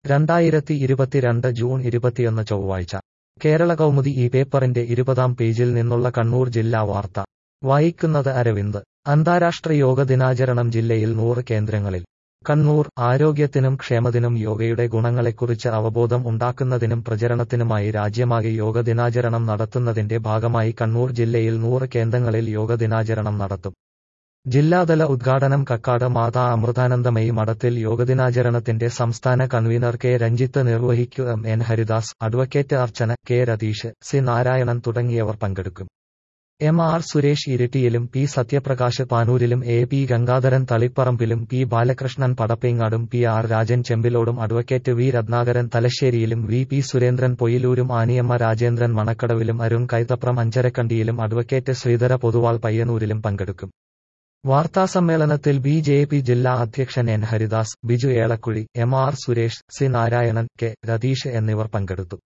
രണ്ടായിരത്തി ഇരുപത്തിരണ്ട് ജൂൺ ഇരുപത്തിയൊന്ന് ചൊവ്വാഴ്ച കേരള കൗമുദി ഈ പേപ്പറിന്റെ ഇരുപതാം പേജിൽ നിന്നുള്ള കണ്ണൂർ ജില്ലാ വാർത്ത വായിക്കുന്നത് അരവിന്ദ് അന്താരാഷ്ട്ര യോഗ ദിനാചരണം ജില്ലയിൽ നൂറ് കേന്ദ്രങ്ങളിൽ കണ്ണൂർ ആരോഗ്യത്തിനും ക്ഷേമത്തിനും യോഗയുടെ ഗുണങ്ങളെക്കുറിച്ച് അവബോധം ഉണ്ടാക്കുന്നതിനും പ്രചരണത്തിനുമായി രാജ്യമാകെ യോഗ ദിനാചരണം നടത്തുന്നതിന്റെ ഭാഗമായി കണ്ണൂർ ജില്ലയിൽ നൂറ് കേന്ദ്രങ്ങളിൽ യോഗ ദിനാചരണം നടത്തും ജില്ലാതല ഉദ്ഘാടനം കക്കാട് മാതാ അമൃതാനന്ദമയി മഠത്തിൽ യോഗദിനാചരണത്തിന്റെ സംസ്ഥാന കൺവീനർ കെ രഞ്ജിത്ത് നിർവഹിക്കും N Haridas advocate Archana K Ratheesh C Narayanan തുടങ്ങിയവർ പങ്കെടുക്കും എം ആർ സുരേഷ് ഇരിട്ടിയിലും പി സത്യപ്രകാശ് പാനൂരിലും എ പി ഗംഗാധരൻ തളിപ്പറമ്പിലും പി ബാലകൃഷ്ണൻ പടപ്പേങ്ങാടും പി ആർ രാജൻ ചെമ്പിലോടും അഡ്വക്കേറ്റ് വി രത്നാകരൻ തലശ്ശേരിയിലും വി പി സുരേന്ദ്രൻ പൊയിലൂരും ആനിയമ്മ രാജേന്ദ്രൻ മണക്കടവിലും അരുൺ കൈതപ്രം അഞ്ചരക്കണ്ടിയിലും അഡ്വക്കേറ്റ് ശ്രീധര പൊതുവാൾ പയ്യന്നൂരിലും പങ്കെടുക്കും വാർത്താസമ്മേളനത്തിൽ ബി ജെ പി ജില്ലാ അധ്യക്ഷൻ N Haridas Biju Elakkuzhi M R Suresh C Narayanan K Ratheesh എന്നിവർ പങ്കെടുത്തു